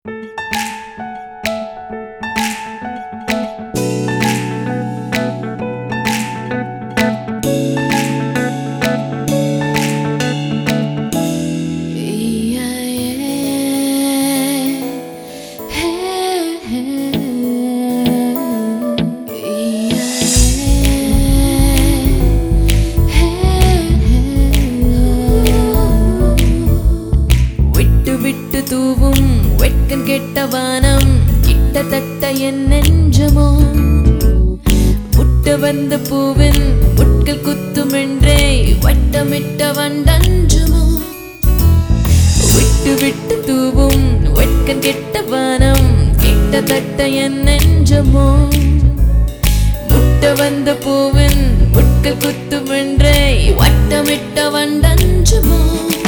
விட்டு விட்டு தூவும் வெட்கம் கெட்ட வானம் கிட்டத்தட்ட என் நெஞ்சமோ முட்ட வந்த பூவின் முட்கள் குத்துமென்றே வட்டமிட்ட வண்டஞ்சுமோ விட்டு விட்டு தூவும் வெட்கம் கெட்ட வானம் கிட்டத்தட்ட என் நெஞ்சமோ முட்ட வந்த பூவின் முட்கள் குத்துமென்றே வட்டமிட்ட வண்டஞ்சுமோ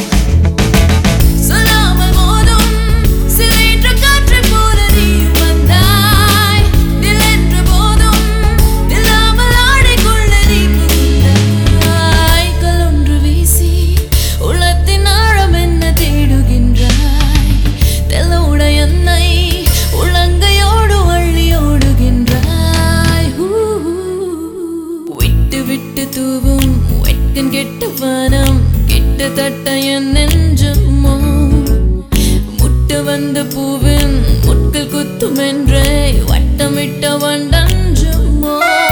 சொல்லாமல் மோதும் சிலைன்ற காற்றைப் போல நீ வந்தாய். நிலென்ற போதும் நில்லாமல் ஆடிக்கொள்ள நீ புகுந்தாய். கல்லொன்று வீசி உள்ளத்தின் ஆழம் என்ன தேடுகின்றாய். தெல்லோட என்னை உள்ளங்கையோடு அள்ளி ஓடுகின்றாய். ஊ, விட்டு விட்டு தூவும் வெட்கம் கெட்ட வானம் கிட்டத்தட்ட என் நெஞ்சமோ முட்ட வந்த பூவின் முட்கள் குத்துமென்றே வட்டமிட்ட வண்டஞ்சுமோ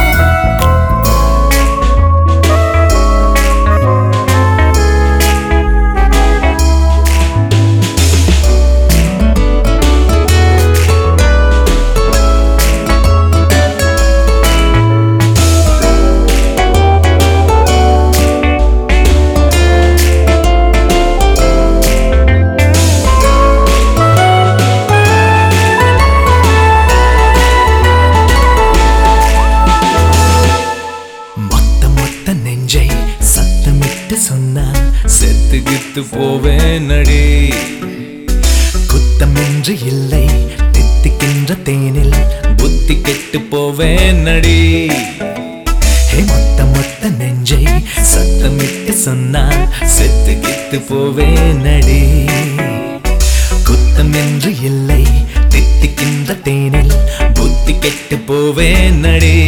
மொத்த மொத்த நெஞ்சை சத்தமிட்டு சொன்னால் செத்துகித்து போவேன் அடி குத்தமின்றி இல்லை தித்திக்கின்ற தேனில் புத்தி கெட்டு போவேன் அடி ஹே மொத்த மொத்த நெஞ்சை சத்தமிட்டு சொன்னால் செத்துகித்து போவேன் அடி குத்தமின்றி இல்லை தித்திக்கின்ற தேனில் புத்தி கெட்டு போவேன் அடி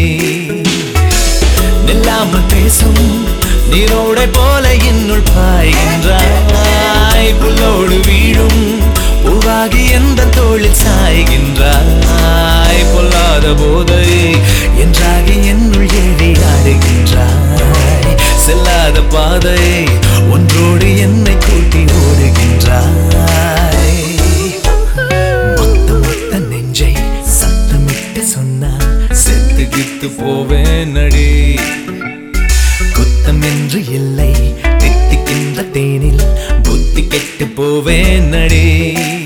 நில்லாமல் பேசும் நீரோடை போல என்னுள் பாய்கின்றாய் புல்லோடு வீழும் பூவாகி எந்த தோளில் சாய்கின்றாய் பொல்லாத போதை என்றாகி என்னுள் ஏறி ஆடுகின்றாய் செல்லாத பாதை ஒன்றோடு என்னை கூட்டி ஓடுகின்றாய் மொத்த மொத்த நெஞ்சை சத்தமிட்டு சொன்னால் செத்துகித்து போவேன் அடி குத்தமின்றி இல்லை தித்திக்கின்ற தேனில் புத்தி கெட்டு போவேன் அடி